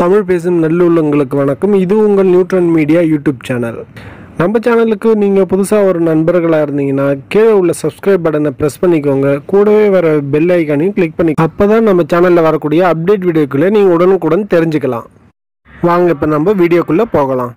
தமிழ் பேசும் நல்லுள்ளங்களுக்கு வணக்கம் இது உங்கள் நியூட்ரன் மீடியா யூடியூப் சேனல் நம்ம சேனலுக்கு நீங்கள் புதுசாக ஒரு நண்பர்களாக இருந்தீங்கன்னா கீழே உள்ள சப்ஸ்கிரைப் பட்டனை ப்ரெஸ் பண்ணிக்கோங்க கூடவே வர பெல் ஐக்கானையும் கிளிக் பண்ணி அப்போ தான் நம்ம சேனலில் வரக்கூடிய அப்டேட் வீடியோக்குள்ளே நீங்கள் உடனுக்குடன் தெரிஞ்சுக்கலாம் வாங்க இப்போ நம்ம வீடியோக்குள்ளே போகலாம்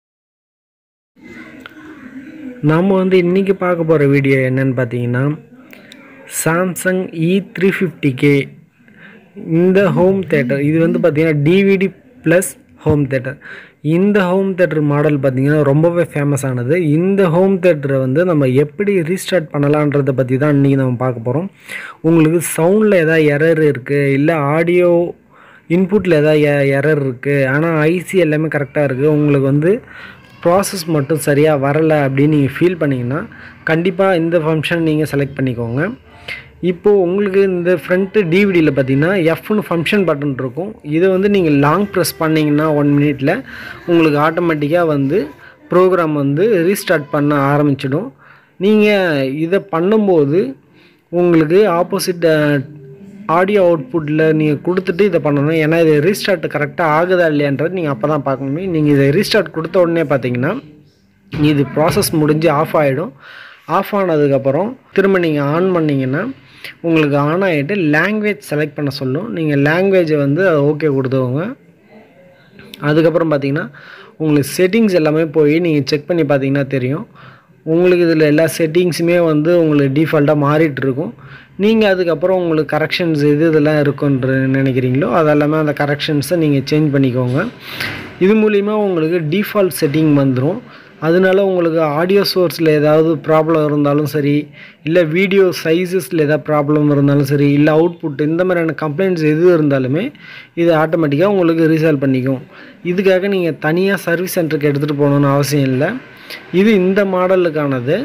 நம்ம வந்து இன்றைக்கி பார்க்க போகிற வீடியோ என்னன்னு பார்த்தீங்கன்னா Samsung E three fifty K இந்த ஹோம் தேட்டர் இது வந்து பார்த்திங்கன்னா டிவிடி ப்ளஸ் ஹோம் தேட்டர் இந்த ஹோம் தேட்டர் மாடல் பார்த்திங்கன்னா ரொம்பவே ஃபேமஸ் ஆனது இந்த ஹோம் தேட்டரை வந்து நம்ம எப்படி ரீஸ்டார்ட் பண்ணலான்றதை பற்றி தான் இன்றைக்கி நம்ம பார்க்க போகிறோம் உங்களுக்கு சவுண்டில் எதாவது எரர் இருக்குது இல்லை ஆடியோ இன்புட்டில் எதாவது எரர் இருக்குது ஆனால் ஐசி எல்லாமே கரெக்டாக இருக்குது உங்களுக்கு வந்து ப்ராசஸ் மட்டும் சரியாக வரலை அப்படின்னு நீங்கள் ஃபீல் பண்ணிங்கன்னா கண்டிப்பாக இந்த ஃபங்க்ஷன் நீங்கள் செலக்ட் பண்ணிக்கோங்க இப்போது உங்களுக்கு இந்த ஃப்ரண்ட்டு டிவிடியில் பார்த்தீங்கன்னா எஃப்னு ஃபங்க்ஷன் பட்டன் இருக்கும் இதை வந்து நீங்கள் லாங் ப்ரெஸ் பண்ணிங்கன்னா ஒன் மினிட்ல உங்களுக்கு ஆட்டோமேட்டிக்காக வந்து ப்ரோக்ராம் வந்து ரீஸ்டார்ட் பண்ண ஆரம்பிச்சிடும் நீங்கள் இதை பண்ணும்போது உங்களுக்கு ஆப்போசிட் ஆடியோ அவுட்புட்டில் நீங்கள் கொடுத்துட்டு இதை பண்ணணும் ஏன்னா இது ரீஸ்டார்ட் கரெக்டாக ஆகுதா இல்லையான்றது நீங்கள் அப்போ தான் பார்க்கணும் நீங்கள் இதை ரீஸ்டார்ட் கொடுத்த உடனே பார்த்தீங்கன்னா இது ப்ராசஸ் முடிஞ்சு ஆஃப் ஆகிடும் ஆஃப் ஆனதுக்கப்புறம் திரும்ப நீங்கள் ஆன் பண்ணிங்கன்னா உங்களுக்கு ஆன் ஆகிட்டு லாங்குவேஜ் செலக்ட் பண்ண சொல்லும் நீங்கள் லாங்குவேஜை வந்து ஓகே கொடுத்துக்கோங்க அதுக்கப்புறம் பார்த்தீங்கன்னா உங்களுக்கு செட்டிங்ஸ் எல்லாமே போய் நீங்கள் செக் பண்ணி பார்த்தீங்கன்னா தெரியும் உங்களுக்கு இதில் எல்லா செட்டிங்ஸுமே வந்து உங்களுக்கு டிஃபால்ட்டாக மாறிட்டு இருக்கும் நீங்கள் அதுக்கப்புறம் உங்களுக்கு கரெக்ஷன்ஸ் எது இதெல்லாம் இருக்குன்ற நினைக்கிறீங்களோ அதெல்லாமே அந்த கரெக்ஷன்ஸை நீங்கள் சேஞ்ச் பண்ணிக்கோங்க இது மூலிமா உங்களுக்கு டிஃபால்ட் செட்டிங் வந்துடும் அதனால உங்களுக்கு ஆடியோ சோர்ஸில் ஏதாவது ப்ராப்ளம் இருந்தாலும் சரி இல்லை வீடியோ சைஸஸில் ஏதாவது ப்ராப்ளம் இருந்தாலும் சரி இல்லை அவுட்புட் இந்த மாதிரியான கம்ப்ளைண்ட்ஸ் எது இருந்தாலுமே இது ஆட்டோமேட்டிக்காக உங்களுக்கு ரீசால்வ் பண்ணிக்கும் இதுக்காக நீங்கள் தனியாக சர்வீஸ் சென்டருக்கு எடுத்துகிட்டு போகணுன்னு அவசியம் இல்லை இது இந்த மாடலுக்கானது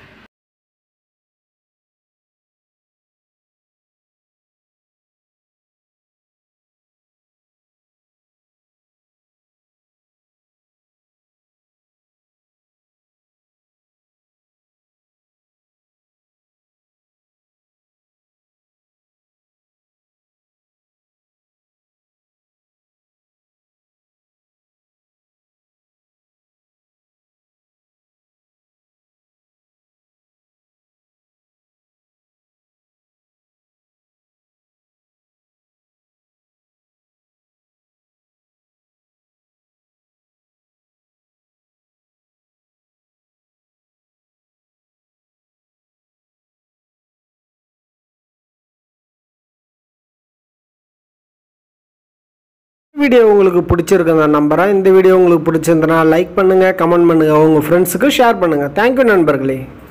வீடியோ உங்களுக்கு பிடிச்சிருக்குங்க நம்புகிறேன் இந்த வீடியோ உங்களுக்கு பிடிச்சிருந்தனா லைக் பண்ணுங்கள் கமெண்ட் பண்ணுங்கள் உங்கள் ஃப்ரெண்ட்ஸுக்கு ஷேர் பண்ணுங்கள் தேங்க்யூ நண்பர்களே